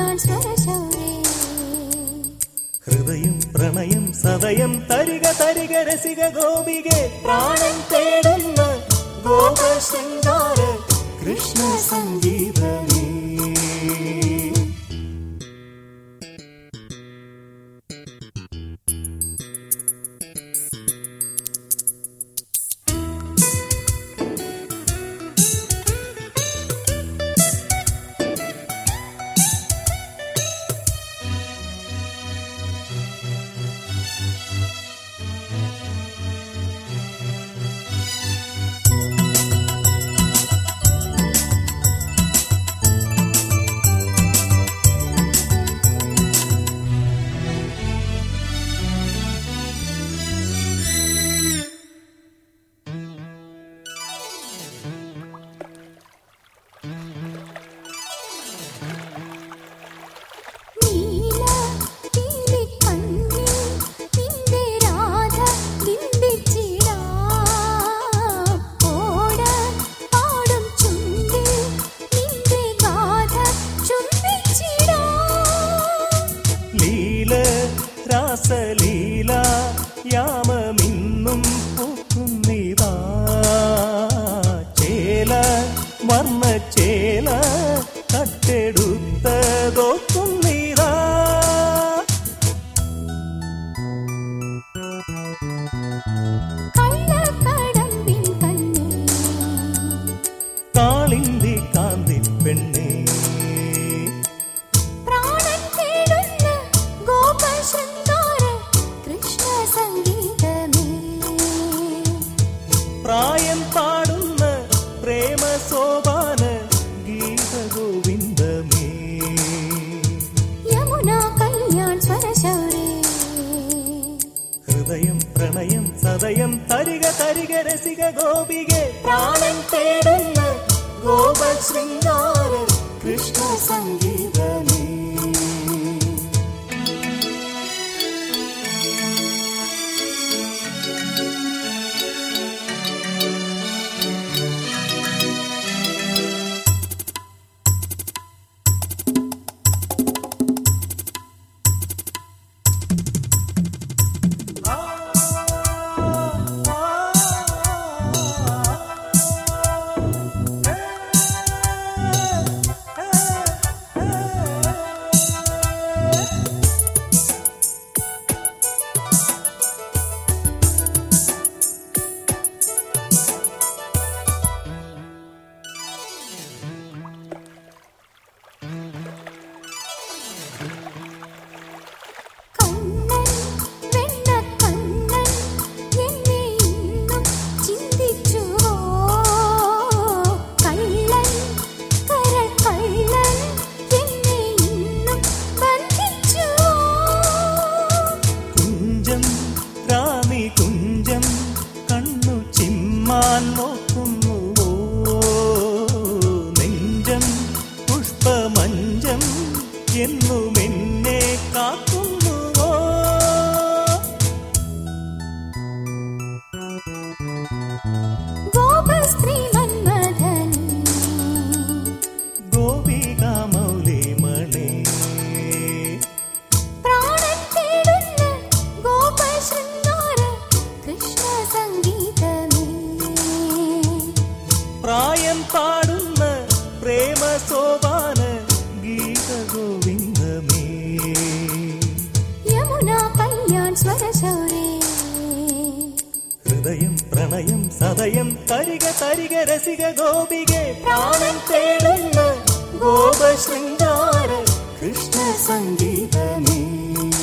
കല്യാൺ സ്വരശൗരേ ഹൃദയം പ്രണയം സദയം തരിക തരിക രസിക ഗോപികെ പ്രാണൻ തേടുന്ന ഗോപ ശൃംഗാര കൃഷ്ണ സംഗീതമേ നീല പീലി കണ്ണിൽ നിന്റെ രാധ ബിംബിച്ചിടാ ഓട പാടും ചുണ്ടിൽ നിന്റെ ഗാഥ ചുംബിച്ചിടാ ലീല രാസലീല യാമമിന്നും പൂക്കുന്നിതാ ചേല വർണ്ണ ചേല കട്ടെടുത്തതോക്കുന്നിതാ കള്ളക്കടമ്പിൻ കണ്ണേ കാളിന്തി കാന്തി പെണ്ണേ പ്രാണൻ തേടുന്ന ഗോപശൃംഗാര കൃഷ്ണ സംഗീതമേ പ്രായം പാടുന്ന പ്രേമ സോപാന ഗീതഗോവിന്ദമേ യമുന കല്യാൺ സ്വരശൗരേ ഹൃദയം പ്രണയം സദയം തരിക തരിക രസിക ഗോപികെ പ്രാണൻ തേടുന്ന ഗോപ ശൃംഗാര കൃഷ്ണ സംഗീതമേ കണ്ണൻ വെണ്ണക്കണ്ണൻ എന്നെ ഇന്നും ചിന്തിച്ചുവോ കള്ളൻ കരൾ കള്ളൻ എന്നെ ഇന്നും ബന്ധിച്ചുവോ കുഞ്ചം രാമി കുഞ്ചം കണ്ണു ചിമ്മാൻ നോക്കുന്നുവോ നെഞ്ചം പുഷ്പമഞ്ചം എന്നും എന്നെ കാക്കുന്നുവോ ഗോപസ്ത്രീ മന്മഥൻ ഗോപികാമൗലി മണി പ്രാണൻ തേടുന്ന ഗോപശൃംഗാര കൃഷ്ണ സംഗീതമേ പ്രായം പാടുന്ന പ്രേമ സോപാന ഗീതഗോവിന്ദമേ യമുന കല്യാൺ സ്വരശൗരേ ഹൃദയം പ്രണയം സദയം തരിക തരിക രസിക ഗോപികെ പ്രാണൻ തേടുന്ന ഗോപ ശൃംഗാര കൃഷ്ണ സംഗീതമേ